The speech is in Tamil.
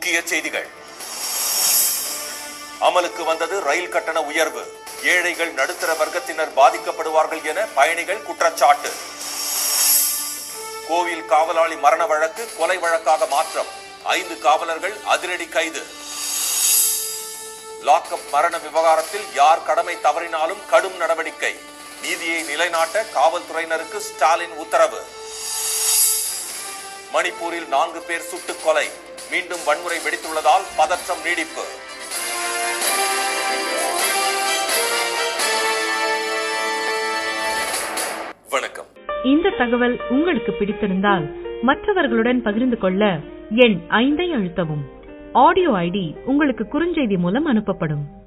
முக்கிய செய்திகள் அமலுக்கு வந்தது ரயில் கட்டண உயர்வு ஏழைகள் நடுத்தர வர்க்கத்தினர் பாதிக்கப்படுவார்கள் என பயணிகள் குற்றச்சாட்டு கோவில் காவலாளி மரண வழக்கு கொலை வழக்காக மாற்றம் ஐந்து காவலர்கள் அதிரடி கைது லாக்அப் மரண விவகாரத்தில் யார் கடமை தவறினாலும் கடும் நடவடிக்கை நீதியை நிலைநாட்ட காவல்துறையினருக்கு ஸ்டாலின் உத்தரவு மணிப்பூரில் நான்கு பேர் சுட்டுக் கொலை மீண்டும் வன்முறை வெடித்துள்ளதால் பதற்றம் நீடிப்பு வணக்கம் இந்த தகவல் உங்களுக்கு பிடித்திருந்தால் மற்றவர்களுடன் பகிர்ந்து கொள்ள எண் ஐந்தை அழுத்தவும் ஆடியோ ஐடி உங்களுக்கு குறுஞ்செய்தி மூலம் அனுப்பப்படும்